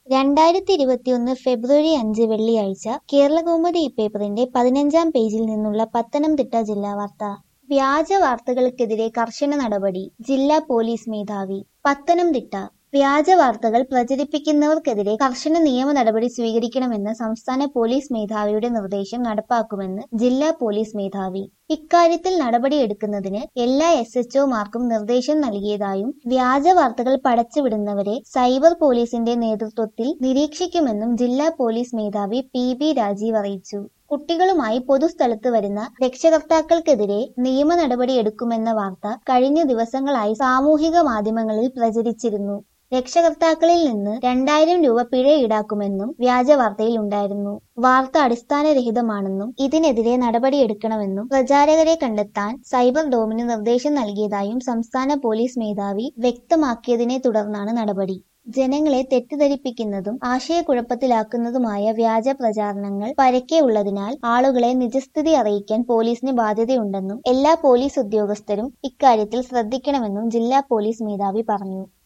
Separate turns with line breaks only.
രണ്ടായിരത്തി ഇരുപത്തിയൊന്ന് ഫെബ്രുവരി അഞ്ച് വെള്ളിയാഴ്ച കേരളകൗമുദി പേപ്പറിന്റെ പതിനഞ്ചാം പേജിൽ നിന്നുള്ള പത്തനംതിട്ട ജില്ലാ വാർത്ത വ്യാജ വാർത്തകൾക്കെതിരെ കർശന നടപടി ജില്ലാ പോലീസ് മേധാവി പത്തനംതിട്ട വ്യാജ വാർത്തകൾ പ്രചരിപ്പിക്കുന്നവർക്കെതിരെ കർശന നിയമ നടപടി സ്വീകരിക്കണമെന്ന സംസ്ഥാന പോലീസ് മേധാവിയുടെ നിർദ്ദേശം നടപ്പാക്കുമെന്ന് ജില്ലാ പോലീസ് മേധാവി ഇക്കാര്യത്തിൽ നടപടിയെടുക്കുന്നതിന് എല്ലാ എസ് എച്ച്ഒമാർക്കും നിർദ്ദേശം നൽകിയതായും വ്യാജ വാർത്തകൾ പടച്ചുവിടുന്നവരെ സൈബർ പോലീസിന്റെ നേതൃത്വത്തിൽ നിരീക്ഷിക്കുമെന്നും ജില്ലാ പോലീസ് മേധാവി പി ബി രാജീവ് അറിയിച്ചു കുട്ടികളുമായി പൊതുസ്ഥലത്ത് വരുന്ന രക്ഷകർത്താക്കൾക്കെതിരെ നിയമ നടപടിയെടുക്കുമെന്ന വാർത്ത കഴിഞ്ഞ ദിവസങ്ങളായി സാമൂഹിക മാധ്യമങ്ങളിൽ പ്രചരിച്ചിരുന്നു രക്ഷകർത്താക്കളിൽ നിന്ന് രണ്ടായിരം രൂപ പിഴ ഈടാക്കുമെന്നും വ്യാജ വാർത്തയിൽ ഉണ്ടായിരുന്നു വാർത്ത അടിസ്ഥാനരഹിതമാണെന്നും ഇതിനെതിരെ നടപടിയെടുക്കണമെന്നും പ്രചാരകരെ കണ്ടെത്താൻ സൈബർ ഡോമിന് നിർദ്ദേശം നൽകിയതായും സംസ്ഥാന പോലീസ് മേധാവി വ്യക്തമാക്കിയതിനെ തുടർന്നാണ് നടപടി ജനങ്ങളെ തെറ്റിദ്ധരിപ്പിക്കുന്നതും ആശയക്കുഴപ്പത്തിലാക്കുന്നതുമായ വ്യാജ പ്രചാരണങ്ങൾ പരക്കെ ഉള്ളതിനാൽ ആളുകളെ നിജസ്ഥിതി അറിയിക്കാൻ പോലീസിന് ബാധ്യതയുണ്ടെന്നും എല്ലാ പോലീസ് ഉദ്യോഗസ്ഥരും ഇക്കാര്യത്തിൽ ശ്രദ്ധിക്കണമെന്നും ജില്ലാ പോലീസ് മേധാവി പറഞ്ഞു